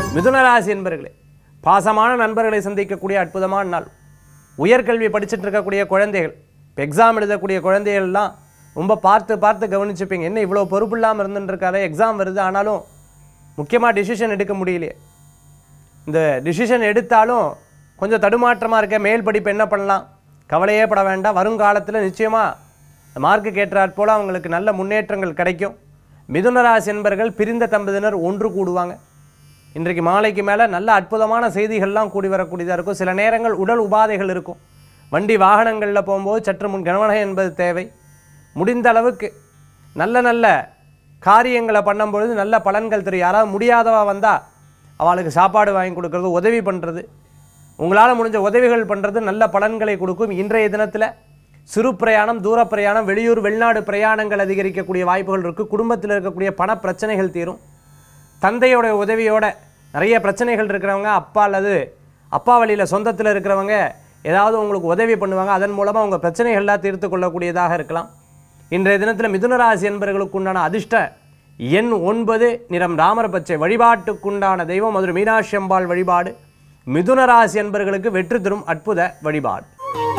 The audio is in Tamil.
மிதுனராசி என்பர்களே பாசமான நண்பர்களை சந்திக்கக்கூடிய அற்புதமான நாள் உயர்கல்வி படிச்சுட்டு இருக்கக்கூடிய குழந்தைகள் இப்போ எக்ஸாம் எழுதக்கூடிய குழந்தைகள்லாம் ரொம்ப பார்த்து பார்த்து கவனிச்சுப்பீங்க என்ன இவ்வளோ பொறுப்பு இல்லாமல் இருந்துட்டு இருக்காரு எக்ஸாம் வருது ஆனாலும் முக்கியமாக டிசிஷன் எடுக்க முடியலையே இந்த டிசிஷன் எடுத்தாலும் கொஞ்சம் தடுமாற்றமாக இருக்க மேல் படிப்பு என்ன பண்ணலாம் கவலையே பட வேண்டாம் வருங்காலத்தில் நிச்சயமாக மார்க்கு கேட்டாற் போல் அவங்களுக்கு நல்ல முன்னேற்றங்கள் கிடைக்கும் மிதுனராசி என்பர்கள் பிரிந்த தம்பதியினர் ஒன்று கூடுவாங்க இன்றைக்கு மாலைக்கு மேலே நல்ல அற்புதமான செய்திகள்லாம் கூடி வரக்கூடியதாக இருக்கும் சில நேரங்கள் உடல் உபாதைகள் இருக்கும் வண்டி வாகனங்களில் போகும்போது சற்று முன் கவனம் என்பது தேவை முடிந்த அளவுக்கு நல்ல நல்ல காரியங்களை பண்ணும்பொழுது நல்ல பலன்கள் தெரியும் யாராவது முடியாதவா வந்தால் அவளுக்கு சாப்பாடு வாங்கி கொடுக்கறது உதவி பண்ணுறது உங்களால் முடிஞ்ச உதவிகள் பண்ணுறது நல்ல பலன்களை கொடுக்கும் இன்றைய தினத்தில் சிறு பிரயாணம் தூர பிரயாணம் வெளியூர் வெளிநாடு பிரயாணங்கள் அதிகரிக்கக்கூடிய வாய்ப்புகள் இருக்குது குடும்பத்தில் இருக்கக்கூடிய பண பிரச்சனைகள் தீரும் தந்தையோட உதவியோட நிறைய பிரச்சனைகள் இருக்கிறவங்க அப்பா அல்லது அப்பா வழியில் சொந்தத்தில் இருக்கிறவங்க ஏதாவது உங்களுக்கு உதவி பண்ணுவாங்க அதன் மூலமாக உங்கள் பிரச்சனைகள்லாம் தீர்த்து கொள்ளக்கூடியதாக இருக்கலாம் இன்றைய தினத்தில் மிதுனராசி என்பவர்களுக்கு உண்டான அதிர்ஷ்ட எண் ஒன்பது நிறம் ராமர் பச்சை வழிபாட்டுக்குண்டான தெய்வம் மதுரை மீனாட்சி அம்பாள் வழிபாடு மிதுனராசி என்பவர்களுக்கு வெற்றி தரும் அற்புத வழிபாடு